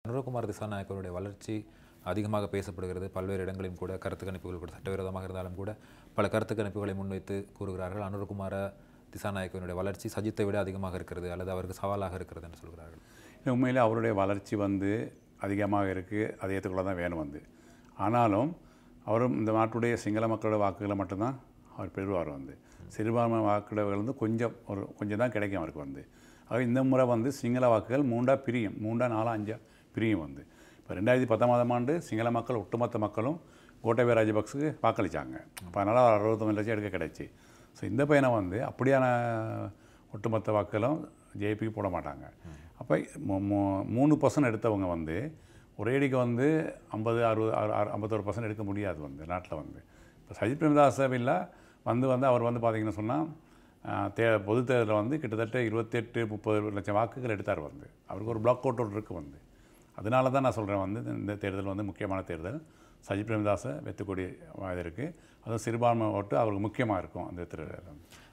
அனுரகுமார் திசாநாயக்கருடைய வளர்ச்சி அதிகமாக பேசப்படுகிறது பல்வேறு இடங்களிலும் கூட கருத்து கணிப்புகள் கூட சட்டவிரோதமாக இருந்தாலும் கூட பல கருத்து கணிப்புகளை முன்வைத்து கூறுகிறார்கள் அனுரகுமார திசாநாயக்கனுடைய வளர்ச்சி சஜித்தை விட அதிகமாக இருக்கிறது அல்லது அவருக்கு சவாலாக இருக்கிறது என்று சொல்கிறார்கள் உண்மையில் அவருடைய வளர்ச்சி வந்து அதிகமாக இருக்குது அதை ஏற்றுக்கொள்ள தான் வேணும் வந்து ஆனாலும் அவரும் இந்த நாட்டுடைய சிங்கள மக்களோட வாக்குகளை மட்டும்தான் அவர் பெறுவார் வந்து சிறுபான்மை வாக்குகள் வந்து கொஞ்சம் ஒரு கொஞ்சம் தான் கிடைக்கும் அவருக்கு வந்து அவர் இந்த முறை வந்து சிங்கள வாக்குகள் மூண்டா பிரியும் மூண்டா நாலா அஞ்சா பிரியும் வந்து இப்போ ரெண்டாயிரத்தி பத்தொன்பதாம் ஆண்டு சிங்கள மக்கள் ஒட்டுமொத்த மக்களும் கோட்டபய ராஜபக்ஸுக்கு வாக்களித்தாங்க அப்போ அதனால் அவர் அறுபத்தொம்பது லட்சம் எடுக்க கிடைச்சி ஸோ இந்த பையனை வந்து அப்படியான ஒட்டுமொத்த வாக்களும் ஜேபிக்கு போட மாட்டாங்க அப்போ மூ- மூ- மூணு பர்சன்ட் எடுத்தவங்க வந்து ஒரேடிக்கு வந்து ஐம்பது அறுபது அறு- அறு- ஐம்பத்தொரு பர்சன்ட் எடுக்க முடியாது வந்து நாட்டில் வந்து இப்போ சஜித் பிரேமதாசவில்ல வந்து வந்து அவர் வந்து பார்த்தீங்கன்னு சொன்னால் தே பொது தேர்தலில் வந்து கிட்டத்தட்ட இருபத்தெட்டு முப்பது லட்சம் வாக்குகள் எடுத்தார் வந்து அவருக்கு ஒரு பிளாக் அவுட் இருக்குது வந்து அதனால தான் நான் சொல்கிறேன் வந்து இந்த தேர்தல் வந்து முக்கியமான தேர்தல் சஜித் பிரேமதாசை வெற்றக்கூடிய இது இருக்குது அதுவும் சிறுபான்மை ஓட்டு அவருக்கு முக்கியமாக இருக்கும் அந்த தேர்தல்